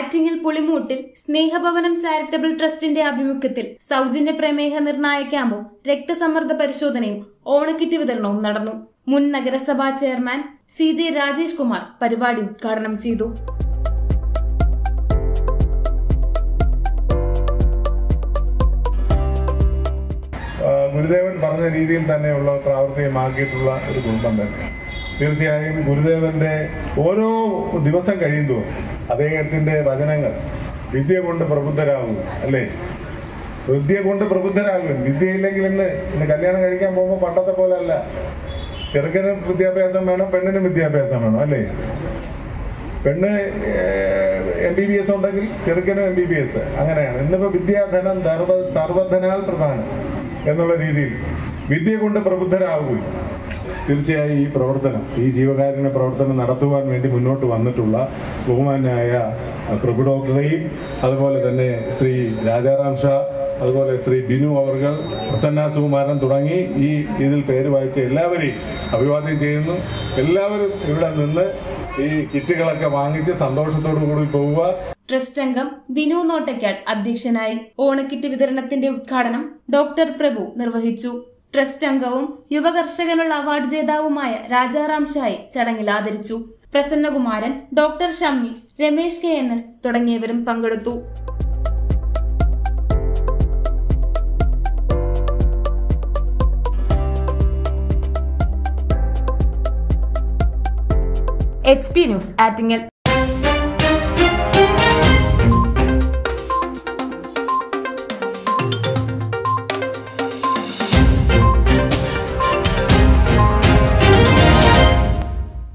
ആറ്റിങ്ങൽ പുളിമൂട്ടിൽ സ്നേഹഭവനം charitable ട്രസ്റ്റിന്റെ ആഭിമുഖ്യത്തിൽ സൗജന്യ പ്രമേഹ നിർണായ ക്യാമ്പും രക്തസമ്മർദ്ദ പരിശോധനയും ഓണക്കിറ്റ് വിതരണവും നടന്നു മുൻ നഗരസഭാ chairman C J Rajesh Kumar പരിപാടി ഉദ്ഘാടനം ചെയ്തു ആ, ഗുരുദേവൻ പറഞ്ഞ രീതിയിൽ തന്നെയുള്ള പ്രാവർത്തികമാക്കിയിട്ടുള്ള ഒരു കുടുംബം തന്നെ തീർച്ചയായും ഗുരുദേവന്റെ ഓരോ ദിവസം കഴിയുമ്പോൾ അദ്ദേഹത്തിന്റെ വചനങ്ങൾ വിദ്യ കൊണ്ട് പ്രബുദ്ധരാകും അല്ലേ വിദ്യ കൊണ്ട് പ്രബുദ്ധരാകും വിദ്യയില്ലെങ്കിൽ ഇന്ന് ഇന്ന് കല്യാണം കഴിക്കാൻ പോകുമ്പോൾ പണ്ടത്തെ പോലെ അല്ല ചെറുക്കനും വിദ്യാഭ്യാസം വേണം പെണ്ണിനും വിദ്യാഭ്യാസം വേണം അല്ലേ പെണ്ണ് എം ബി ബി എസ് ഉണ്ടെങ്കിൽ ചെറുക്കനും എം ബി ബി എസ് അങ്ങനെയാണ് ഇന്നിപ്പോ വിദ്യാധനം ധർവ സർവധനാൽ പ്രധാനം എന്നുള്ള രീതിയിൽ വിദ്യ കൊണ്ട് പ്രബുദ്ധരാകുകയും തീർച്ചയായും ഈ പ്രവർത്തനം ഈ ജീവകാരുണ്യ പ്രവർത്തനം നടത്തുവാൻ വേണ്ടി മുന്നോട്ട് വന്നിട്ടുള്ള ബഹുമാനായ പ്രഭു ഡോക്ടറെയും അതുപോലെ തന്നെ ശ്രീ രാജാറാം ഷാ അതുപോലെ ശ്രീ ബിനു അവർകൾ പ്രസന്ന സുകുമാരൻ തുടങ്ങി ഈ ഇതിൽ പേര് വായിച്ച എല്ലാവരെയും അഭിവാദ്യം ചെയ്യുന്നു എല്ലാവരും ഇവിടെ നിന്ന് ഈ കിറ്റുകളൊക്കെ വാങ്ങിച്ച് സന്തോഷത്തോടു കൂടി പോവുക ട്രസ്റ്റ് അംഗം ബിനു നോട്ടയ്ക്കാട് അധ്യക്ഷനായി ഓണക്കിറ്റ് വിതരണത്തിന്റെ ഉദ്ഘാടനം ഡോക്ടർ പ്രഭു നിർവഹിച്ചു ട്രസ്റ്റ് അംഗവും യുവകർഷകനുള്ള അവാർഡ് ജേതാവുമായ രാജാറാം ഷായെ ചടങ്ങിൽ ആദരിച്ചു Prasannakumaran doctor Shammi Ramesh K N S തുടങ്ങിയവരും പങ്കെടുത്തു എച്ച് പി ന്യൂസ് ആറ്റിങ്ങൽ